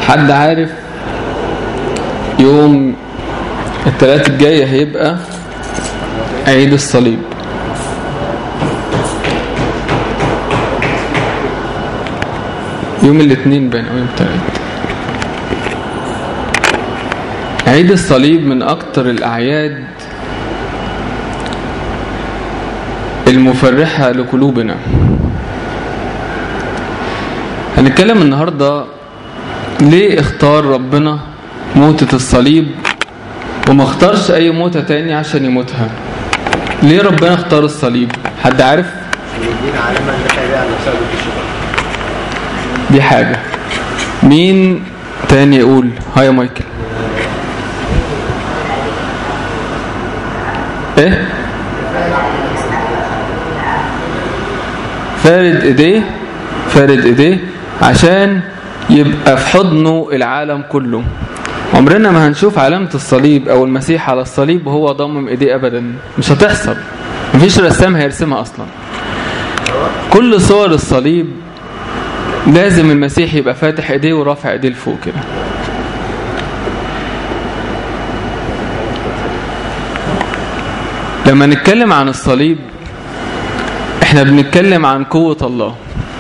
حد عارف يوم الثلاث الجاي هيبقى عيد الصليب يوم الاثنين بين او يوم الثلاث عيد الصليب من اكتر الاعياد المفرحة لقلوبنا هنتكلم النهاردة ليه اختار ربنا موتة الصليب وما اختارش اي موتة تاني عشان يموتها ليه ربنا اختار الصليب حد عارف يدينا علامة ان احنا على بسبب الشيطان دي حاجة مين تاني يقول هاي يا مايكل ايه فارد ايديه فارد ايديه عشان يبقى في حضنه العالم كله عمرنا ما هنشوف علامة الصليب او المسيح على الصليب وهو ضمم ايديه ابدا مش هتحصل مفيش رسام هيرسمها اصلا كل صور الصليب لازم المسيح يبقى فاتح ايديه ورافع ايديه لفوق كده لما نتكلم عن الصليب احنا بنتكلم عن قوة الله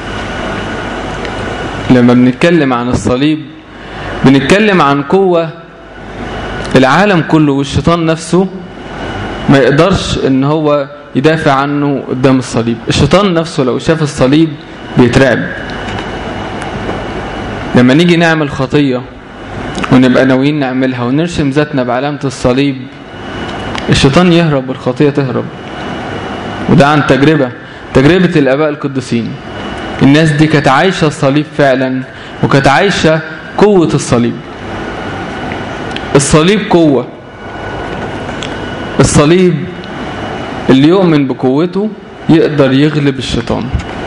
لما بنتكلم عن الصليب بنتكلم عن قوة العالم كله والشيطان نفسه ما يقدرش ان هو يدافع عنه قدام الصليب الشيطان نفسه لو شاف الصليب بيترعب لما نيجي نعمل خطية ونبقى ناويين نعملها ونرسم ذاتنا بعلامة الصليب الشيطان يهرب والخطية تهرب وده عن تجربة تجربة الآباء القديسين الناس دي كانت عايشة الصليب فعلا وكانت عايشة قوة الصليب الصليب قوة الصليب اللي يؤمن بقوته يقدر يغلب الشيطان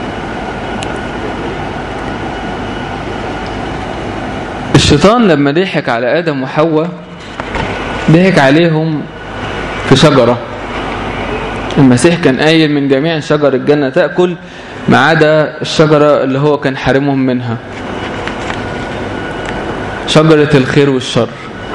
الشيطان لما ضحك على آدم وحواء ضحك عليهم في شجرة المسيح كان قايل من جميع شجر الجنة تأكل ما عدا الشجرة اللي هو كان حارمهم منها شجرة الخير والشر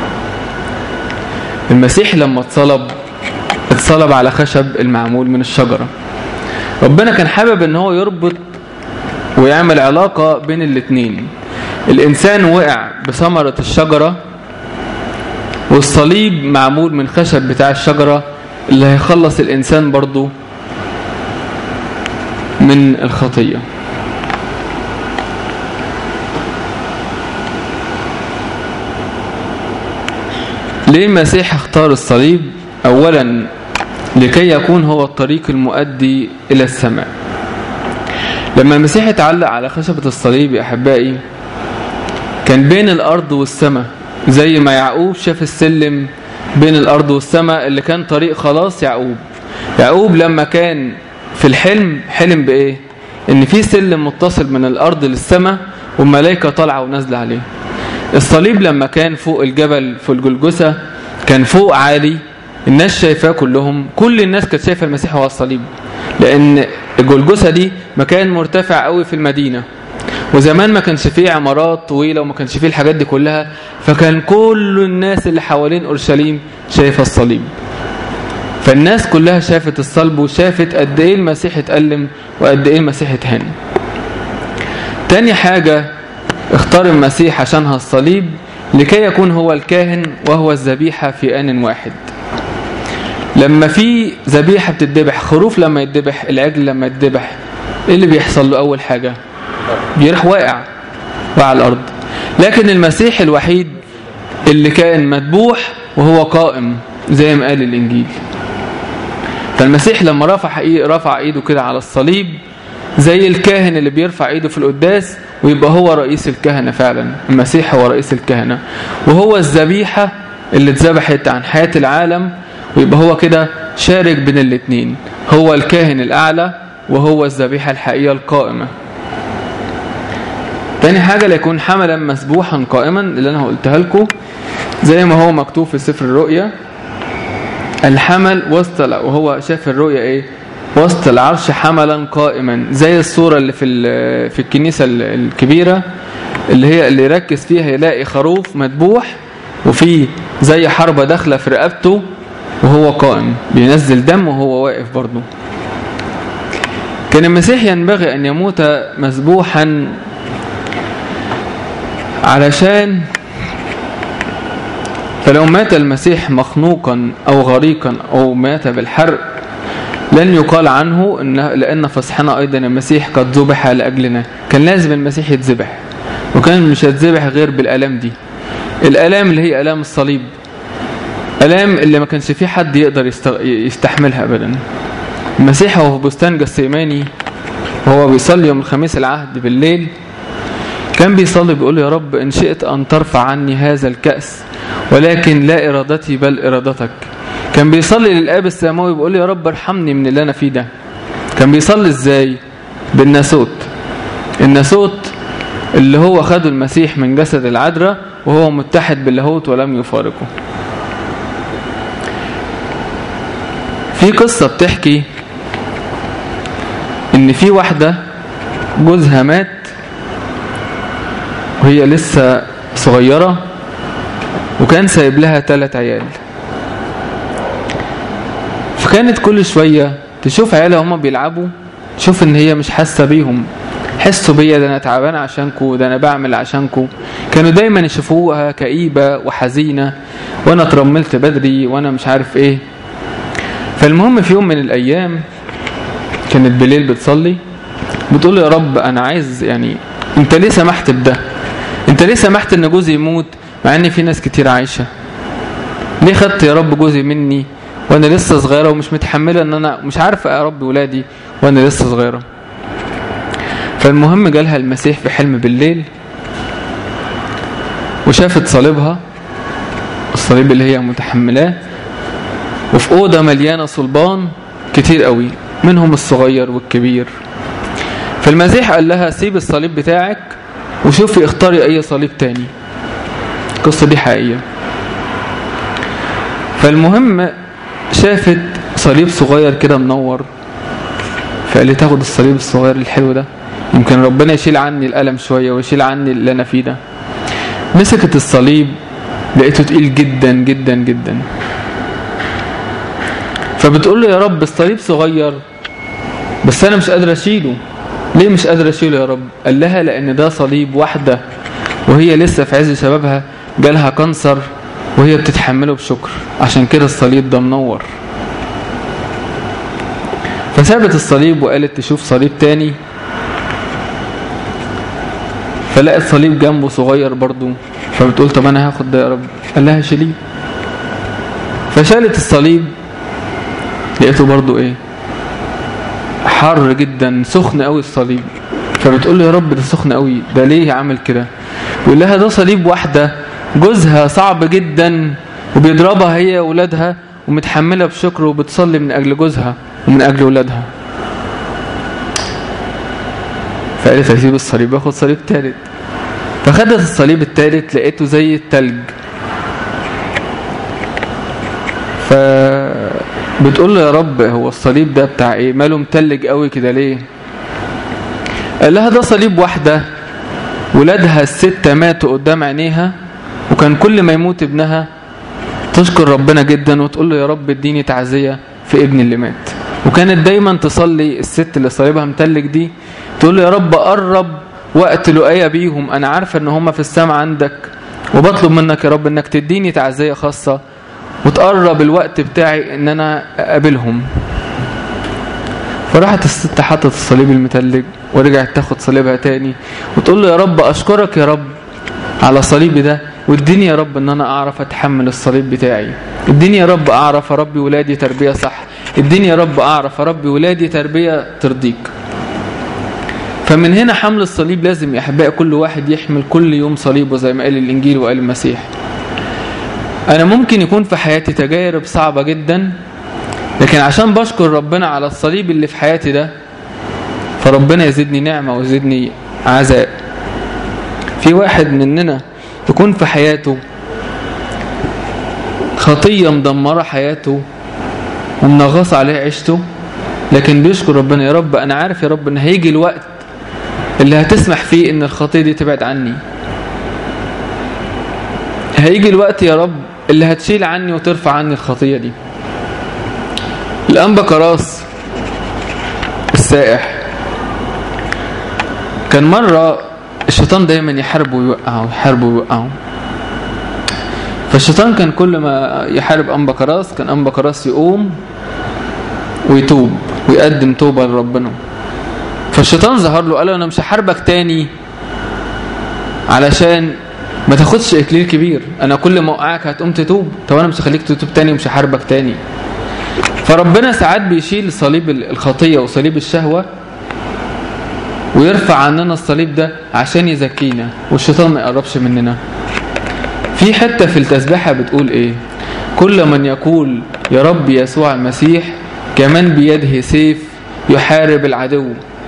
المسيح لما اتصلب اتصلب على خشب المعمول من الشجرة ربنا كان حابب ان هو يربط ويعمل علاقة بين الاتنين الإنسان وقع بثمرة الشجرة والصليب معمول من خشب بتاع الشجرة اللي هيخلص الإنسان برضو من الخطية ليه المسيح اختار الصليب أولا لكي يكون هو الطريق المؤدي إلى السماء لما المسيح اتعلق على خشبة الصليب يا أحبائي كان بين الأرض والسماء زي ما يعقوب شاف السلم بين الأرض والسماء اللي كان طريق خلاص يعقوب يعقوب لما كان في الحلم حلم بإيه إن في سلم متصل من الأرض للسماء والملائكة طالعة ونازلة عليه الصليب لما كان فوق الجبل في الجلجسة كان فوق عالي الناس شايفاه كلهم كل الناس كانت شايفه المسيح هو الصليب لأن الجلجسة دي مكان مرتفع قوي في المدينة وزمان ما كانش فيه عمارات طويلة وما كانش فيه الحاجات دي كلها فكان كل الناس اللي حوالين أورشليم شايفة الصليب فالناس كلها شافت الصلب وشافت قد ايه المسيح اتألم وقد ايه المسيح اتهان تاني حاجة اختار المسيح عشانها الصليب لكي يكون هو الكاهن وهو الذبيحة في آن واحد لما في ذبيحة بتدبح خروف لما يدبح العجل لما يدبح ايه اللي بيحصل له اول حاجة بيروح واقع واقع على الارض لكن المسيح الوحيد اللي كان مذبوح وهو قائم زي ما قال الانجيل فالمسيح لما رفع رفع ايده كده على الصليب زي الكاهن اللي بيرفع ايده في القداس ويبقى هو رئيس الكهنة فعلا المسيح هو رئيس الكهنة وهو الذبيحة اللي اتذبحت عن حياة العالم ويبقى هو كده شارك بين الاتنين هو الكاهن الأعلى وهو الذبيحة الحقيقية القائمة تاني حاجة ليكون حملا مسبوحا قائما اللي أنا قلتها لكم زي ما هو مكتوب في سفر الرؤيا الحمل وسط وهو شاف الرؤيا ايه وسط العرش حملا قائما زي الصورة اللي في في الكنيسة الكبيرة اللي هي اللي يركز فيها يلاقي خروف مذبوح وفي زي حربة داخلة في رقبته وهو قائم بينزل دم وهو واقف برضه كان المسيح ينبغي أن يموت مذبوحا علشان فلو مات المسيح مخنوقا أو غريقا أو مات بالحرق لن يقال عنه إن لأن فصحنا أيضا المسيح قد ذبح لأجلنا كان لازم المسيح يتذبح وكان مش هتذبح غير بالآلام دي الآلام اللي هي آلام الصليب آلام اللي ما كانش في حد يقدر يستحملها أبدا المسيح وهو في بستان جسيماني وهو بيصلي يوم الخميس العهد بالليل كان بيصلي بيقول يا رب إن شئت أن ترفع عني هذا الكأس ولكن لا إرادتي بل إرادتك كان بيصلي للآب السماوي بيقول يا رب ارحمني من اللي أنا فيه ده كان بيصلي إزاي بالناسوت الناسوت اللي هو خده المسيح من جسد العذراء وهو متحد باللاهوت ولم يفارقه في قصة بتحكي ان في واحدة جوزها مات وهي لسه صغيرة وكان سايب لها ثلاث عيال فكانت كل شوية تشوف عيالها هما بيلعبوا تشوف ان هي مش حاسة بيهم حسوا بيا ده انا تعبان عشانكو ده انا بعمل عشانكو كانوا دايما يشوفوها كئيبة وحزينة وانا اترملت بدري وانا مش عارف ايه فالمهم في يوم من الايام كانت بالليل بتصلي بتقول يا رب انا عايز يعني انت ليه سمحت بده انت ليه سمحت ان جوزي يموت مع ان في ناس كتير عايشة ليه خدت يا رب جوزي مني وانا لسه صغيرة ومش متحملة ان انا مش عارفة يا رب ولادي وانا لسه صغيرة فالمهم جالها المسيح في حلم بالليل وشافت صليبها الصليب اللي هي متحملاه وفي أوضة مليانة صلبان كتير قوي منهم الصغير والكبير فالمسيح قال لها سيب الصليب بتاعك وشوفي اختاري اي صليب تاني القصة دي حقيقية فالمهم شافت صليب صغير كده منور فقالت تاخد الصليب الصغير الحلو ده يمكن ربنا يشيل عني الألم شوية ويشيل عني اللي أنا فيه ده مسكت الصليب لقيته تقيل جدا جدا جدا فبتقول له يا رب الصليب صغير بس أنا مش قادر أشيله ليه مش قادر أشيله يا رب قال لها لأن ده صليب واحدة وهي لسه في عز شبابها جالها كانسر وهي بتتحمله بشكر عشان كده الصليب ده منور فسابت الصليب وقالت تشوف صليب تاني فلقت صليب جنبه صغير برضو فبتقول طب انا هاخد ده يا رب قال لها شيليه فشالت الصليب لقيته برضو ايه حر جدا سخن قوي الصليب فبتقول له يا رب ده سخن قوي ده ليه عامل كده يقول لها ده صليب واحدة جوزها صعب جدا وبيضربها هي واولادها ومتحملة بشكر وبتصلي من أجل جوزها ومن أجل ولادها فقالت هسيب الصليب واخد صليب تالت فخدت الصليب التالت لقيته زي التلج فبتقول له يا رب هو الصليب ده بتاع ايه ماله متلج قوي كده ليه قال لها ده صليب واحدة ولادها الستة ماتوا قدام عينيها وكان كل ما يموت ابنها تشكر ربنا جدا وتقول له يا رب اديني تعزية في ابني اللي مات وكانت دايما تصلي الست اللي صليبها متلج دي تقول له يا رب قرب وقت لقايا بيهم انا عارفة ان هم في السماء عندك وبطلب منك يا رب انك تديني تعزية خاصة وتقرب الوقت بتاعي ان انا اقابلهم فراحت الست حطت الصليب المتلج ورجعت تاخد صليبها تاني وتقول له يا رب اشكرك يا رب على صليبي ده واديني يا رب ان انا اعرف اتحمل الصليب بتاعي اديني يا رب اعرف اربي ولادي تربية صح اديني يا رب اعرف اربي ولادي تربية ترضيك فمن هنا حمل الصليب لازم يا احبائي كل واحد يحمل كل يوم صليبه زي ما قال الانجيل وقال المسيح انا ممكن يكون في حياتي تجارب صعبة جدا لكن عشان بشكر ربنا على الصليب اللي في حياتي ده فربنا يزيدني نعمة ويزيدني عزاء في واحد مننا يكون في حياته خطية مدمرة حياته ومنغص عليه عيشته لكن بيشكر ربنا يا رب أنا عارف يا رب إن هيجي الوقت اللي هتسمح فيه ان الخطية دي تبعد عني هيجي الوقت يا رب اللي هتشيل عني وترفع عني الخطية دي الأنبا كراس السائح كان مرة الشيطان دايما يحاربه ويوقعه يحاربه ويوقعه فالشيطان كان كل ما يحارب أنبا كراس كان أنبا كراس يقوم ويتوب ويقدم توبة لربنا فالشيطان ظهر له قال له أنا مش هحاربك تاني علشان ما تاخدش إكليل كبير أنا كل ما أوقعك هتقوم تتوب طب أنا مش هخليك تتوب تاني ومش هحاربك تاني فربنا ساعات بيشيل صليب الخطية وصليب الشهوة ويرفع عننا الصليب ده عشان يزكينا والشيطان ما يقربش مننا في حتة في التسبيحة بتقول ايه كل من يقول يا رب يسوع المسيح كمان بيده سيف يحارب العدو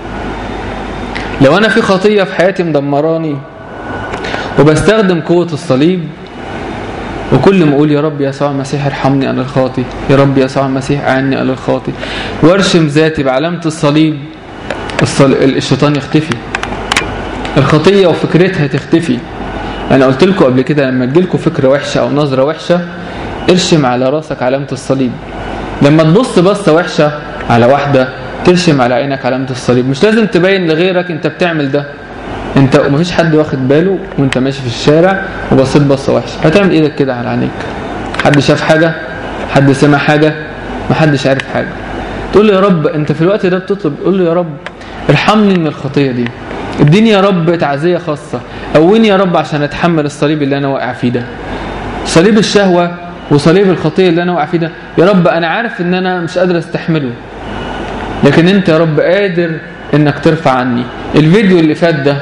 لو انا في خطية في حياتي مدمراني وبستخدم قوة الصليب وكل ما اقول يا رب يسوع المسيح ارحمني انا الخاطي يا رب يسوع المسيح اعني انا الخاطي وارشم ذاتي بعلامة الصليب الصل... الشيطان يختفي الخطية وفكرتها تختفي انا قلت لكم قبل كده لما تجيلكم فكرة وحشة او نظرة وحشة ارشم على راسك علامة الصليب لما تبص بصة وحشة على واحدة ترشم على عينك علامة الصليب مش لازم تبين لغيرك انت بتعمل ده انت مفيش حد واخد باله وانت ماشي في الشارع وبصيت بصة وحشة هتعمل ايدك كده على عينيك حد شاف حاجة حد سمع حاجة محدش عارف حاجة تقول له يا رب انت في الوقت ده بتطلب قول له يا رب ارحمني من الخطية دي اديني يا رب تعزية خاصة قويني يا رب عشان اتحمل الصليب اللي انا واقع فيه ده صليب الشهوة وصليب الخطية اللي انا واقع فيه ده يا رب انا عارف ان انا مش قادر استحمله لكن انت يا رب قادر انك ترفع عني الفيديو اللي فات ده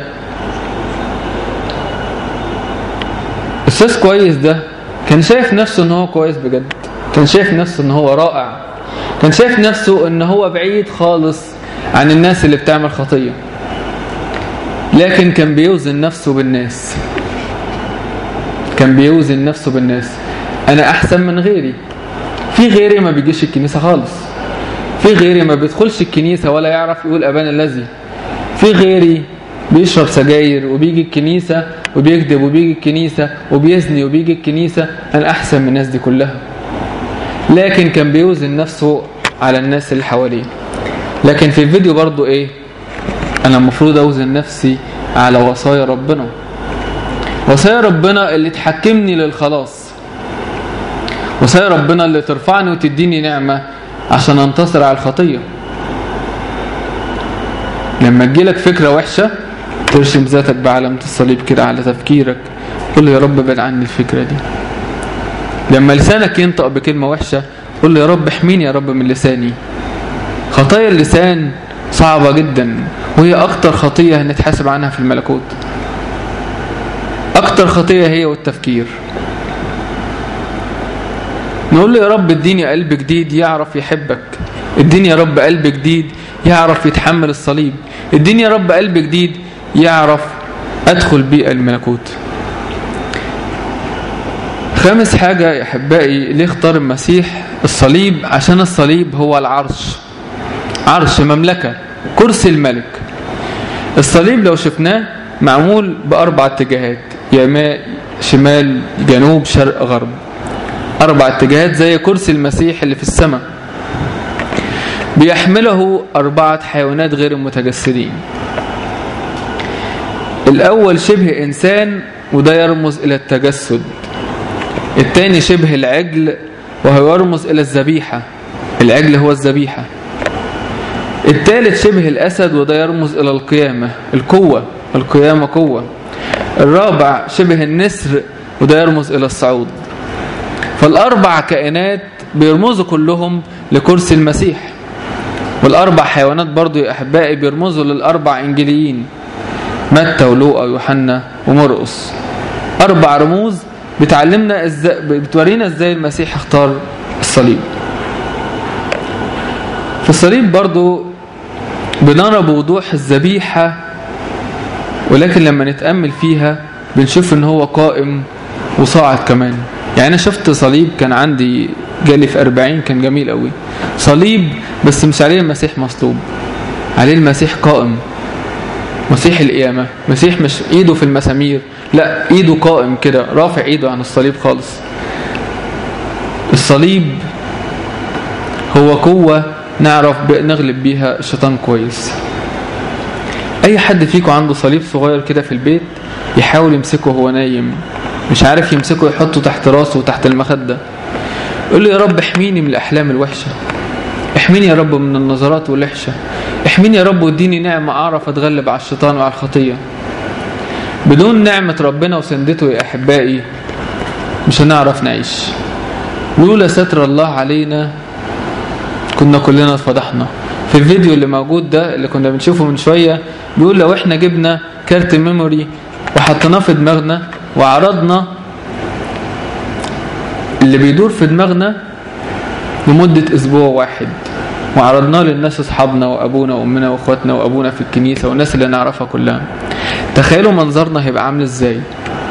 استاذ كويس ده كان شايف نفسه ان هو كويس بجد كان شايف نفسه ان هو رائع كان شايف نفسه ان هو بعيد خالص عن الناس اللي بتعمل خطية لكن كان بيوزن نفسه بالناس كان بيوزن نفسه بالناس انا احسن من غيري في غيري ما بيجيش الكنيسة خالص في غيري ما بيدخلش الكنيسة ولا يعرف يقول أبان الذي في غيري بيشرب سجاير وبيجي الكنيسة وبيكذب وبيجي الكنيسة وبيزني وبيجي الكنيسة أنا أحسن من الناس دي كلها لكن كان بيوزن نفسه على الناس اللي حواليه لكن في الفيديو برضو إيه أنا المفروض أوزن نفسي على وصايا ربنا وصايا ربنا اللي تحكمني للخلاص وصايا ربنا اللي ترفعني وتديني نعمة عشان انتصر على الخطية لما تجيلك فكرة وحشة ترشم ذاتك بعلامة الصليب كده على تفكيرك قول له يا رب بعد عني الفكرة دي لما لسانك ينطق بكلمة وحشة قول له يا رب احميني يا رب من لساني خطايا اللسان صعبة جدا وهي أكتر خطية هنتحاسب عنها في الملكوت أكتر خطية هي والتفكير نقول له يا رب اديني قلب جديد يعرف يحبك اديني يا رب قلب جديد يعرف يتحمل الصليب اديني يا رب قلب جديد يعرف ادخل بيه الملكوت خامس حاجة يا احبائي ليه اختار المسيح الصليب عشان الصليب هو العرش عرش مملكة كرسي الملك الصليب لو شفناه معمول بأربع اتجاهات يماء شمال جنوب شرق غرب أربع اتجاهات زي كرسي المسيح اللي في السماء بيحمله أربعة حيوانات غير المتجسدين الأول شبه إنسان وده يرمز إلى التجسد الثاني شبه العجل وهو يرمز إلى الذبيحة العجل هو الذبيحة الثالث شبه الأسد وده يرمز إلى القيامة القوة القيامة قوة الرابع شبه النسر وده يرمز إلى الصعود فالأربع كائنات بيرمزوا كلهم لكرسي المسيح والأربع حيوانات برضو يا أحبائي بيرمزوا للأربع إنجيليين متى ولوقا ويوحنا ومرقس أربع رموز بتعلمنا إزاي بتورينا إزاي المسيح اختار الصليب في الصليب برضو بنرى بوضوح الذبيحة ولكن لما نتأمل فيها بنشوف ان هو قائم وصاعد كمان يعني انا شفت صليب كان عندي جالي في 40 كان جميل قوي صليب بس مش عليه المسيح مصلوب عليه المسيح قائم مسيح القيامة مسيح مش ايده في المسامير لا ايده قائم كده رافع ايده عن الصليب خالص الصليب هو قوة نعرف نغلب بيها الشيطان كويس اي حد فيكم عنده صليب صغير كده في البيت يحاول يمسكه وهو نايم مش عارف يمسكه يحطه تحت راسه وتحت المخدة يقول له يا رب احميني من الأحلام الوحشة احميني يا رب من النظرات والوحشة احميني يا رب واديني نعمة أعرف أتغلب على الشيطان وعلى الخطية بدون نعمة ربنا وسندته يا أحبائي مش هنعرف نعيش لولا ستر الله علينا كنا كلنا اتفضحنا في الفيديو اللي موجود ده اللي كنا بنشوفه من شوية بيقول لو احنا جبنا كارت ميموري وحطيناه في دماغنا وعرضنا اللي بيدور في دماغنا لمدة أسبوع واحد وعرضناه للناس أصحابنا وأبونا وأمنا وأخواتنا وأبونا في الكنيسة والناس اللي نعرفها كلها تخيلوا منظرنا هيبقى عامل إزاي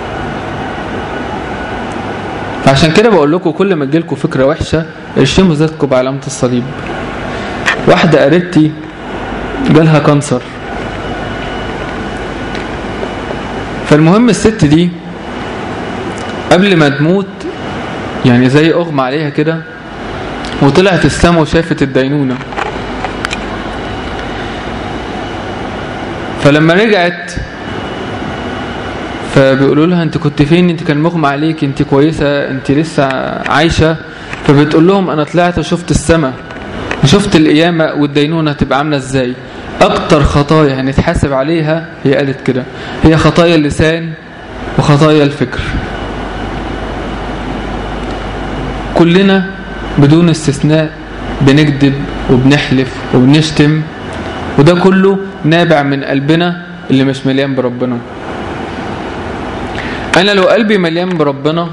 فعشان كده بقول لكم كل ما تجيلكم فكرة وحشة ارشموا ذاتكم بعلامة الصليب واحدة قريبتي جالها كانسر فالمهم الست دي قبل ما تموت يعني زي اغمى عليها كده وطلعت السما وشافت الدينونة فلما رجعت فبيقولوا لها انت كنت فين انت كان مغمى عليك انت كويسة انت لسه عايشة فبتقول لهم انا طلعت وشفت السما وشفت القيامة والدينونة هتبقى عاملة ازاي اكتر خطايا هنتحاسب عليها هي قالت كده هي خطايا اللسان وخطايا الفكر كلنا بدون استثناء بنكذب وبنحلف وبنشتم وده كله نابع من قلبنا اللي مش مليان بربنا انا لو قلبي مليان بربنا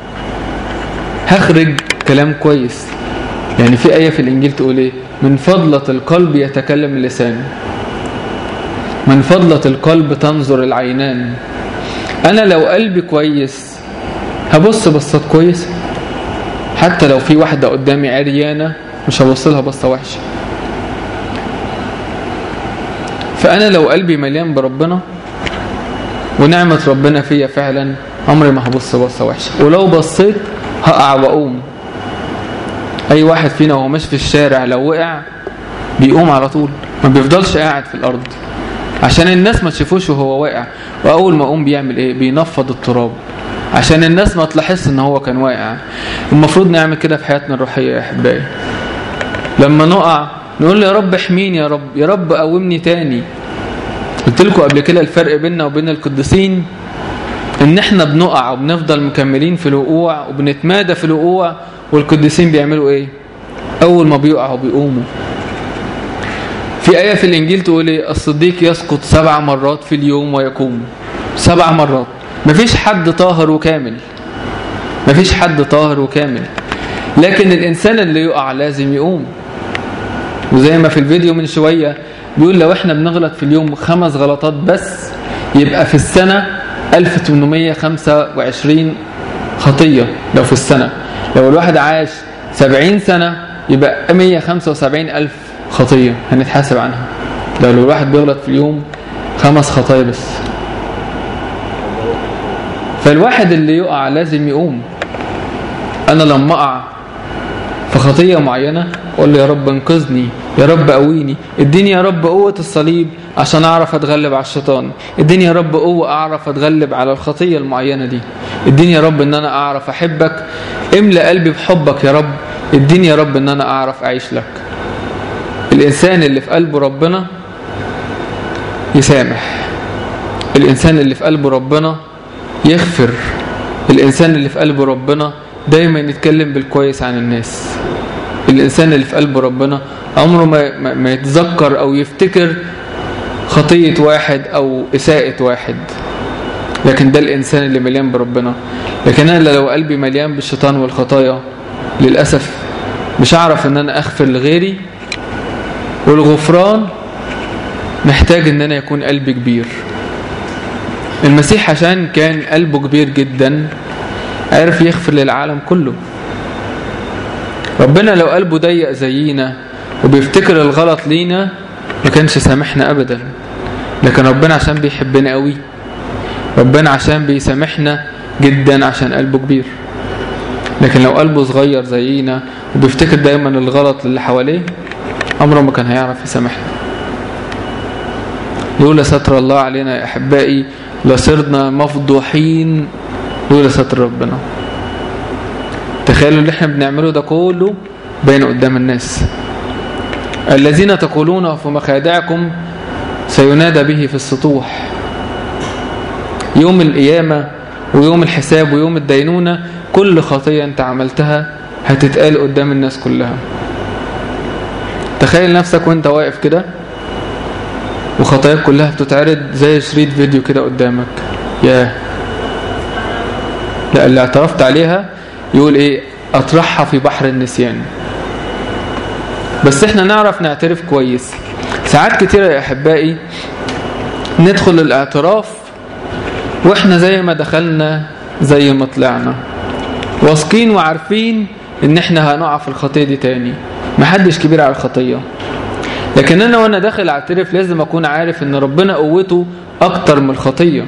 هخرج كلام كويس يعني في آية في الإنجيل تقول إيه من فضلة القلب يتكلم اللسان من فضلة القلب تنظر العينان أنا لو قلبي كويس هبص بصات كويسة حتى لو في واحدة قدامي عريانة مش هبص لها بصة وحشة فأنا لو قلبي مليان بربنا ونعمة ربنا فيا فعلا عمري ما هبص بصة وحشة ولو بصيت هقع وأقوم أي واحد فينا وهو ماشي في الشارع لو وقع بيقوم على طول ما بيفضلش قاعد في الأرض عشان الناس ما تشوفوش وهو واقع وأول ما يقوم بيعمل إيه بينفض التراب عشان الناس ما تلاحظش ان هو كان واقع المفروض نعمل كده في حياتنا الروحية يا احبائي لما نقع نقول يا رب احميني يا رب يا رب قومني تاني قلت لكم قبل كده الفرق بيننا وبين القديسين ان احنا بنقع وبنفضل مكملين في الوقوع وبنتمادى في الوقوع والقديسين بيعملوا ايه اول ما بيقعوا بيقوموا في آية في الإنجيل تقول إيه الصديق يسقط سبع مرات في اليوم ويقوم سبع مرات مفيش حد طاهر وكامل مفيش حد طاهر وكامل لكن الإنسان اللي يقع لازم يقوم وزي ما في الفيديو من شوية بيقول لو احنا بنغلط في اليوم خمس غلطات بس يبقى في السنة 1825 خطية لو في السنة لو الواحد عاش 70 سنة يبقى 175 ألف خطية هنتحاسب عنها لو الواحد بيغلط في اليوم خمس خطايا بس فالواحد اللي يقع لازم يقوم أنا لما أقع في خطية معينة أقول له يا رب انقذني يا رب قويني اديني يا رب قوة الصليب عشان أعرف أتغلب على الشيطان اديني يا رب قوة أعرف أتغلب على الخطية المعينة دي اديني يا رب ان أنا أعرف أحبك املأ قلبي بحبك يا رب اديني يا رب ان أنا أعرف أعيش لك الإنسان اللي في قلبه ربنا يسامح الإنسان اللي في قلبه ربنا يغفر الإنسان اللي في قلبه ربنا دايما يتكلم بالكويس عن الناس الإنسان اللي في قلبه ربنا عمره ما, ما, ما يتذكر أو يفتكر خطية واحد أو إساءة واحد لكن ده الإنسان اللي مليان بربنا لكن أنا لو قلبي مليان بالشيطان والخطايا للأسف مش هعرف ان انا اغفر لغيري والغفران محتاج ان انا يكون قلبي كبير المسيح عشان كان قلبه كبير جدا عرف يغفر للعالم كله ربنا لو قلبه ضيق زينا وبيفتكر الغلط لينا ما كانش سامحنا ابدا لكن ربنا عشان بيحبنا قوي ربنا عشان بيسامحنا جدا عشان قلبه كبير لكن لو قلبه صغير زينا وبيفتكر دايما الغلط اللي حواليه عمره ما كان هيعرف يسامحنا لولا ستر الله علينا يا احبائي لصرنا مفضوحين لولا ستر ربنا تخيلوا اللي احنا بنعمله ده كله باين قدام الناس الذين تقولون في مخادعكم سينادى به في السطوح يوم القيامة ويوم الحساب ويوم الدينونة كل خطية انت عملتها هتتقال قدام الناس كلها تخيل نفسك وانت واقف كده وخطاياك كلها بتتعرض زي شريط فيديو كده قدامك ياه لا اللي اعترفت عليها يقول ايه اطرحها في بحر النسيان بس احنا نعرف نعترف كويس ساعات كتيرة يا احبائي ندخل الاعتراف واحنا زي ما دخلنا زي ما طلعنا واثقين وعارفين ان احنا هنقع في الخطية دي تاني محدش كبير على الخطية لكن انا وانا داخل اعترف لازم اكون عارف ان ربنا قوته اكتر من الخطية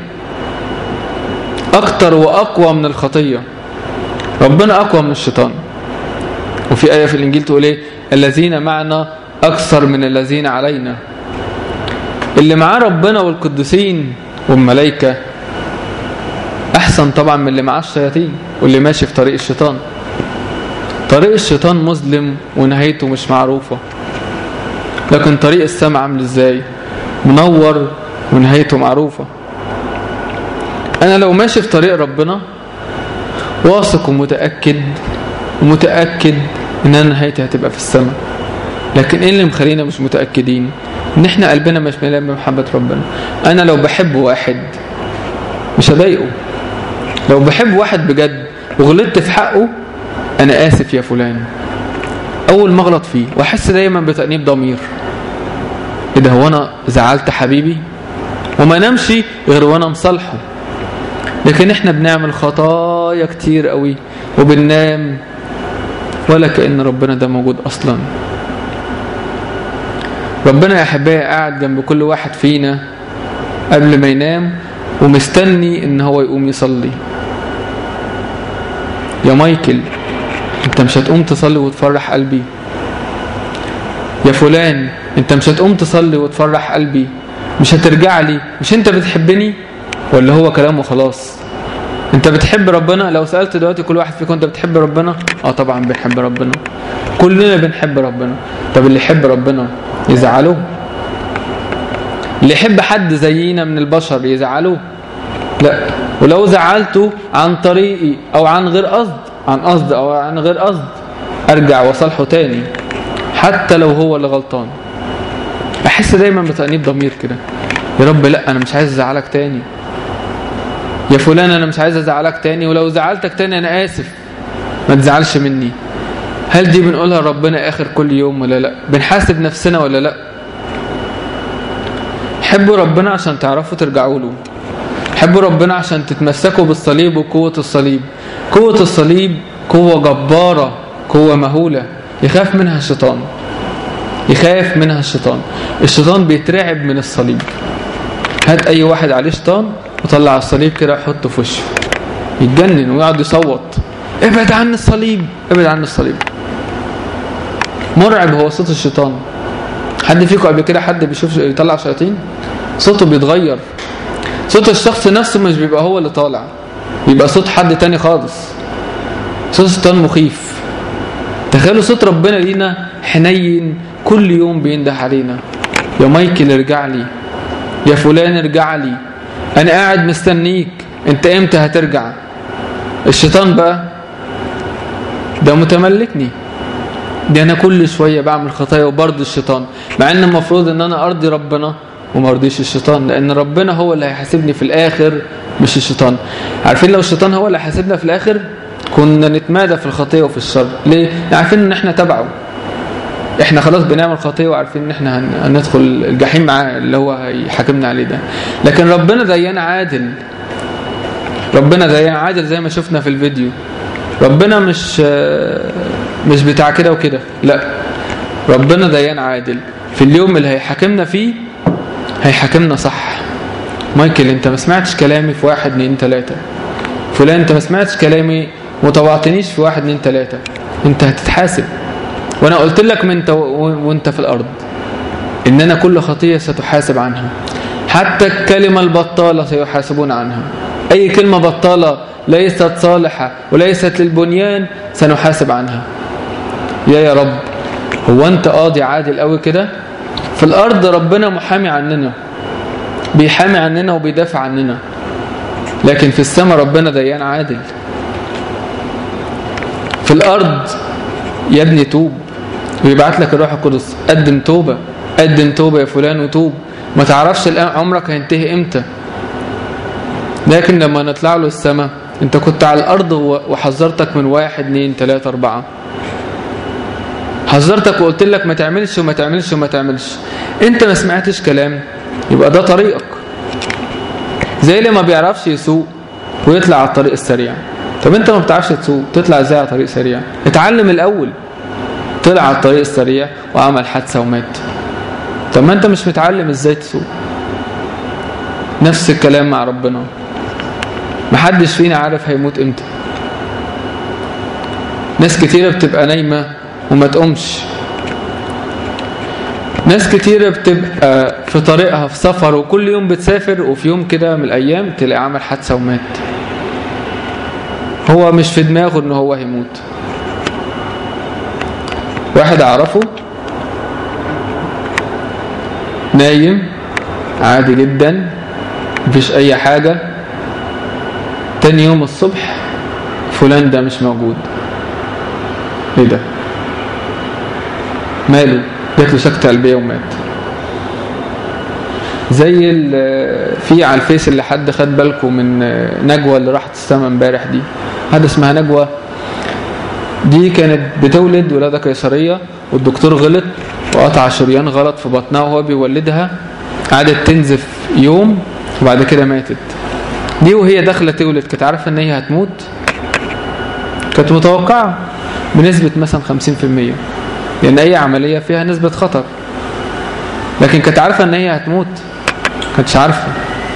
اكتر واقوى من الخطية ربنا اقوى من الشيطان وفي آية في الانجيل تقول ايه الذين معنا اكثر من الذين علينا اللي معاه ربنا والقديسين والملائكة احسن طبعا من اللي معاه الشياطين واللي ماشي في طريق الشيطان طريق الشيطان مظلم ونهايته مش معروفة لكن طريق السماء عامل ازاي منور ونهايته معروفة انا لو ماشي في طريق ربنا واثق ومتأكد ومتأكد ان انا نهايتي هتبقى في السماء لكن ايه اللي مخلينا مش متأكدين ان احنا قلبنا مش مليان بمحبة ربنا انا لو بحب واحد مش هضايقه لو بحب واحد بجد وغلطت في حقه انا اسف يا فلان اول ما اغلط فيه واحس دايما بتأنيب ضمير ايه ده هو انا زعلت حبيبي وما نمشي غير وانا مصالحه لكن احنا بنعمل خطايا كتير قوي وبننام ولا كأن ربنا ده موجود اصلا ربنا يا احبائي قاعد جنب كل واحد فينا قبل ما ينام ومستني ان هو يقوم يصلي يا مايكل انت مش هتقوم تصلي وتفرح قلبي يا فلان انت مش هتقوم تصلي وتفرح قلبي مش هترجع لي مش انت بتحبني ولا هو كلامه خلاص انت بتحب ربنا لو سألت دلوقتي كل واحد فيكم انت بتحب ربنا اه طبعا بنحب ربنا كلنا بنحب ربنا طب اللي يحب ربنا يزعلوه اللي يحب حد زينا من البشر يزعلوه لا ولو زعلته عن طريقي او عن غير قصد عن قصد او عن غير قصد ارجع واصالحه تاني حتى لو هو اللي غلطان احس دايما بتأنيب ضمير كده يا رب لا انا مش عايز ازعلك تاني يا فلان انا مش عايز ازعلك تاني ولو زعلتك تاني انا اسف ما تزعلش مني هل دي بنقولها ربنا اخر كل يوم ولا لا بنحاسب نفسنا ولا لا حبوا ربنا عشان تعرفوا ترجعوا له حبوا ربنا عشان تتمسكوا بالصليب وقوة الصليب قوة الصليب قوة جبارة قوة مهولة يخاف منها الشيطان يخاف منها الشيطان الشيطان بيترعب من الصليب هات اي واحد عليه شيطان وطلع الصليب كده يحطه في وشه يتجنن ويقعد يصوت ابعد عن الصليب ابعد عن الصليب مرعب هو صوت الشيطان حد فيكم قبل كده حد بيشوف يطلع شياطين صوته بيتغير صوت الشخص نفسه مش بيبقى هو اللي طالع بيبقى صوت حد تاني خالص صوت الشيطان مخيف تخيلوا صوت ربنا لينا حنين كل يوم بينده علينا يا مايكل ارجع لي يا فلان ارجع لي انا قاعد مستنيك انت امتى هترجع الشيطان بقى ده متملكني ده انا كل شويه بعمل خطايا وبرضي الشيطان مع ان المفروض ان انا ارضي ربنا وما ارضيش الشيطان لان ربنا هو اللي هيحاسبني في الاخر مش الشيطان عارفين لو الشيطان هو اللي هيحاسبنا في الاخر كنا نتمادى في الخطيه وفي الشر ليه عارفين ان احنا تبعه احنا خلاص بنعمل خطيه وعارفين ان احنا هن- هندخل الجحيم معاه اللي هو هيحاكمنا عليه ده لكن ربنا زينا عادل ربنا زينا عادل زي ما شفنا في الفيديو ربنا مش مش بتاع كده وكده لا ربنا ديان عادل في اليوم اللي هيحاكمنا فيه هيحاكمنا صح مايكل انت ما سمعتش كلامي في واحد اتنين تلاتة فلان انت ما سمعتش كلامي وطوعتنيش في واحد اتنين تلاتة انت هتتحاسب وانا قلت لك من انت وانت في الارض ان انا كل خطية ستحاسب عنها حتى الكلمة البطالة سيحاسبون عنها اي كلمة بطالة ليست صالحة وليست للبنيان سنحاسب عنها يا يا رب هو انت قاضي عادل قوي كده في الارض ربنا محامي عننا بيحامي عننا وبيدافع عننا لكن في السماء ربنا ديان عادل في الارض يا ابني توب ويبعت لك الروح القدس قدم توبة قدم توبة يا فلان وتوب ما تعرفش الآن عمرك هينتهي امتى لكن لما نطلع له السماء انت كنت على الارض وحذرتك من واحد اتنين تلاتة اربعة حذرتك وقلت لك ما تعملش وما تعملش وما تعملش انت ما سمعتش كلام يبقى ده طريقك زي اللي ما بيعرفش يسوق ويطلع على الطريق السريع طب انت ما بتعرفش تسوق تطلع ازاي على طريق سريع اتعلم الاول طلع على الطريق السريع وعمل حادثة ومات طب ما انت مش متعلم ازاي تسوق نفس الكلام مع ربنا محدش فينا عارف هيموت امتى ناس كتيرة بتبقى نايمة وما تقومش ناس كتيرة بتبقى في طريقها في سفر وكل يوم بتسافر وفي يوم كده من الأيام تلاقي عمل حادثة ومات هو مش في دماغه ان هو هيموت واحد اعرفه نايم عادي جدا مفيش اي حاجة تاني يوم الصبح فلان ده مش موجود ايه ده ماله جات له سكتة قلبية ومات زي في على الفيس اللي حد خد بالكم من نجوى اللي راحت السما امبارح دي حد اسمها نجوى دي كانت بتولد ولادة قيصرية والدكتور غلط وقطع شريان غلط في بطنها وهو بيولدها قعدت تنزف يوم وبعد كده ماتت دي وهي داخلة تولد كانت عارفة ان هي هتموت كانت متوقعة بنسبة مثلا 50% لان اي عملية فيها نسبة خطر لكن كانت عارفة ان هي هتموت كانتش عارفة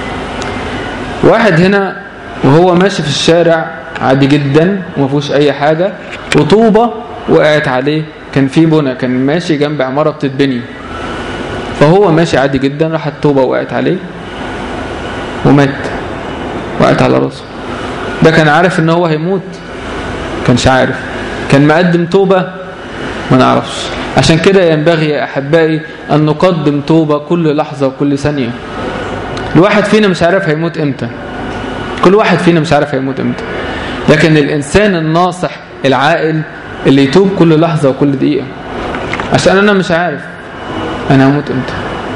واحد هنا وهو ماشي في الشارع عادي جدا وما فيهوش اي حاجة وطوبة وقعت عليه كان في بنا كان ماشي جنب عمارة بتتبني فهو ماشي عادي جدا راحت طوبة وقعت عليه ومات وقعت على راسه ده كان عارف ان هو هيموت كانش عارف كان مقدم توبة ما نعرفش عشان كده ينبغي يا أحبائي أن نقدم توبة كل لحظة وكل ثانية الواحد فينا مش عارف هيموت امتى كل واحد فينا مش عارف هيموت امتى لكن الإنسان الناصح العاقل اللي يتوب كل لحظة وكل دقيقة عشان أنا مش عارف أنا هموت امتى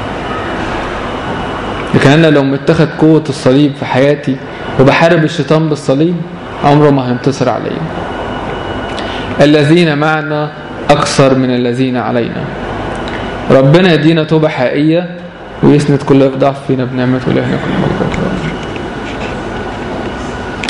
لكن أنا لو متخذ قوة الصليب في حياتي وبحارب الشيطان بالصليب عمره ما هينتصر عليا الذين معنا أكثر من الذين علينا ربنا يدينا توبة حقيقية ويسند كل ضعف فينا بنعمة إلهنا كل مجد